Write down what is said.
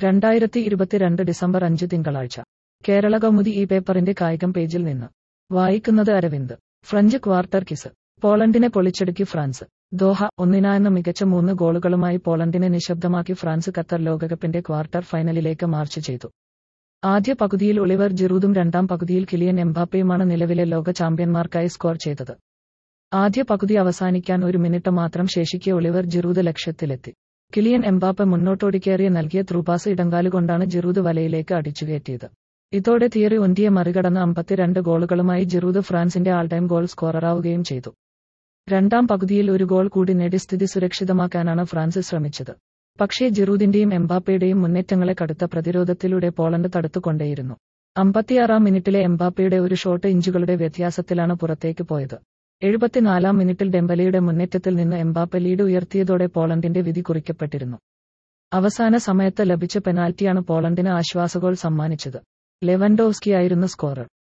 രണ്ടായിരത്തി ഇരുപത്തിരണ്ട് ഡിസംബർ അഞ്ച് തിങ്കളാഴ്ച കേരള കൗമുദി ഈ പേപ്പറിന്റെ കായികം പേജിൽ നിന്ന് വായിക്കുന്നത് അരവിന്ദ് ഫ്രഞ്ച് ക്വാർട്ടർ കിസ് പോളണ്ടിനെ പൊളിച്ചടുക്കി ഫ്രാൻസ് ദോഹ ഒന്നിനായെന്ന മികച്ച മൂന്ന് ഗോളുകളുമായി പോളണ്ടിനെ നിശബ്ദമാക്കി ഫ്രാൻസ് ഖത്തർ ലോകകപ്പിന്റെ ക്വാർട്ടർ ഫൈനലിലേക്ക് മാർച്ച് ചെയ്തു ആദ്യ പകുതിയിൽ ഒളിവർ ജിറൂദും രണ്ടാം പകുതിയിൽ കിലിയൻ എംബാപ്പയുമാണ് നിലവിലെ ലോക ചാമ്പ്യന്മാർക്കായി സ്കോർ ചെയ്തത് ആദ്യ പകുതി അവസാനിക്കാൻ ഒരു മിനിറ്റ് മാത്രം ശേഷിക്കെ ഒളിവർ ജിറൂദ് ലക്ഷ്യത്തിലെത്തി കിലിയൻ എംബാപ്പ മുന്നോട്ടോടിക്കേറിയ നൽകിയ ത്രൂപാസ് ഇടങ്കാലുകൊണ്ടാണ് ജിറൂദ് വലയിലേക്ക് അടിച്ചുകയറ്റിയത് ഇതോടെ തിയറി ഒന്തിയെ മറികടന്ന് അമ്പത്തിരണ്ട് ഗോളുകളുമായി ജിറൂദ് ഫ്രാൻസിന്റെ ആൾ ടൈം ഗോൾ സ്കോററാവുകയും ചെയ്തു രണ്ടാം പകുതിയിൽ ഒരു ഗോൾ കൂടി നേടി സ്ഥിതി സുരക്ഷിതമാക്കാനാണ് ഫ്രാൻസ് ശ്രമിച്ചത് പക്ഷേ ജിറൂദിന്റെയും എംബാപ്പയുടെയും മുന്നേറ്റങ്ങളെ കടുത്ത പ്രതിരോധത്തിലൂടെ പോളണ്ട് തടുത്തുകൊണ്ടേയിരുന്നു അമ്പത്തിയാറാം മിനിറ്റിലെ എംബാപ്പയുടെ ഒരു ഷോട്ട് ഇഞ്ചുകളുടെ വ്യത്യാസത്തിലാണ് പുറത്തേക്ക് പോയത് എഴുപത്തിനാലാം മിനിറ്റിൽ ഡെമ്പലയുടെ മുന്നേറ്റത്തിൽ നിന്ന് എംബാപ്പ ലീഡ് ഉയർത്തിയതോടെ പോളണ്ടിന്റെ വിധി കുറിക്കപ്പെട്ടിരുന്നു അവസാന സമയത്ത് ലഭിച്ച പെനാൽറ്റിയാണ് പോളണ്ടിന് ആശ്വാസഗോൾ സമ്മാനിച്ചത് ലെവൻഡോസ്കി ആയിരുന്നു സ്കോറർ